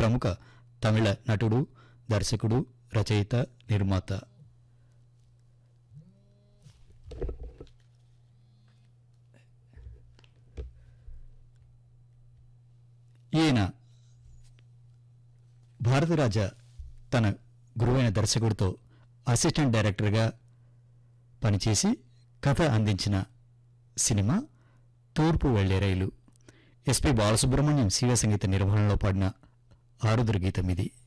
ప్రముఖ తమిళ నటుడు దర్శకుడు రచయిత నిర్మాత ఈయన భారతరాజ తన గురువైన దర్శకుడితో అసిస్టెంట్ డైరెక్టర్గా పనిచేసి కథ అందించిన సినిమా తూర్పు వెళ్లే రైలు ఎస్పి బాలసుబ్రహ్మణ్యం శివ సంగీత నిర్వహణలో పాడిన ఆరుద్ర గీతం ఇది